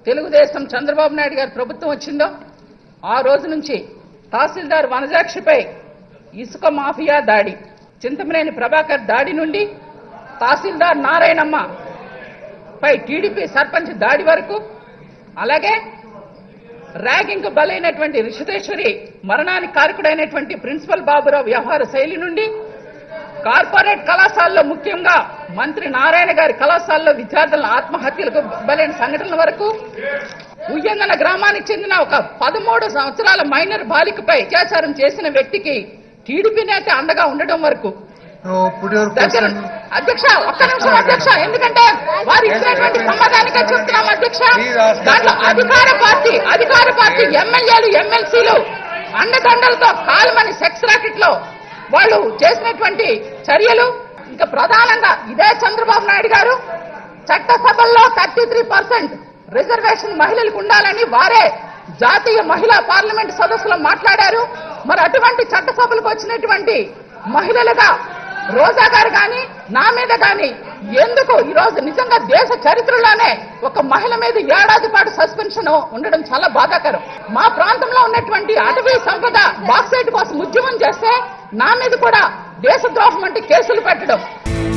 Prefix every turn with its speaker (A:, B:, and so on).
A: తెలుగుదేశం చంద్రబాబు నాయుడు గారి ప్రభుత్వం వచ్చిందో ఆ రోజు నుంచి తహసీల్దార్ వనజాక్షిపై ఇసుక మాఫియా దాడి చింతమనేని ప్రభాకర్ దాడి నుండి తహసీల్దార్ నారాయణమ్మ పై టీడీపీ సర్పంచ్ దాడి వరకు అలాగే ర్యాగింగ్ బలైనటువంటి రిషితేశ్వరి మరణానికి కారకుడైనటువంటి ప్రిన్సిపల్ బాబురావు వ్యవహార శైలి నుండి కార్పొరేట్ కళాశాలలో ముఖ్యంగా మంత్రి నారాయణ గారి కళాశాలలో విద్యార్థుల ఆత్మహత్యలకు బలైన సంఘటనల వరకు ఉయ్యంగన గ్రామానికి చెందిన ఒక పదమూడు సంవత్సరాల మైనర్ బాలికపై అత్యాచారం చేసిన వ్యక్తికి టీడీపీ నేత అండగా ఉండడం వరకు
B: No, put your
A: దగ్గర
B: question.
A: అధ్యక్ష ఒక్క నిమిషం అధ్యక్ష ఎందుకంటే వారు ఇచ్చినటువంటి సమాధానికే చెప్తున్నాం అధ్యక్ష దాంట్లో అధికార పార్టీ అధికార పార్టీ ఎమ్మెల్యేలు ఎమ్మెల్సీలు అండదండలతో కాలమని సెక్స్ రాకెట్ లో వాళ్ళు చేసినటువంటి చర్యలు ఇంకా ప్రధానంగా ఇదే చంద్రబాబు నాయుడు గారు చట్టసభల్లో థర్టీ త్రీ పర్సెంట్ రిజర్వేషన్ మహిళలకు ఉండాలని వారే జాతీయ మహిళా పార్లమెంట్ సదస్సులో మాట్లాడారు మరి అటువంటి చట్టసభలకు వచ్చినటువంటి మహిళలుగా రోజా గారు గాని నా మీద గాని ఎందుకు ఈ రోజు నిజంగా దేశ చరిత్రలోనే ఒక మహిళ మీద ఏడాది పాటు సస్పెన్షన్ ఉండడం చాలా బాధాకరం మా ప్రాంతంలో ఉన్నటువంటి అటవీ సంపద బాక్సైట్ కోసం ఉద్యమం చేస్తే నా మీద కూడా దేశద్రోహం అంటే కేసులు పెట్టడం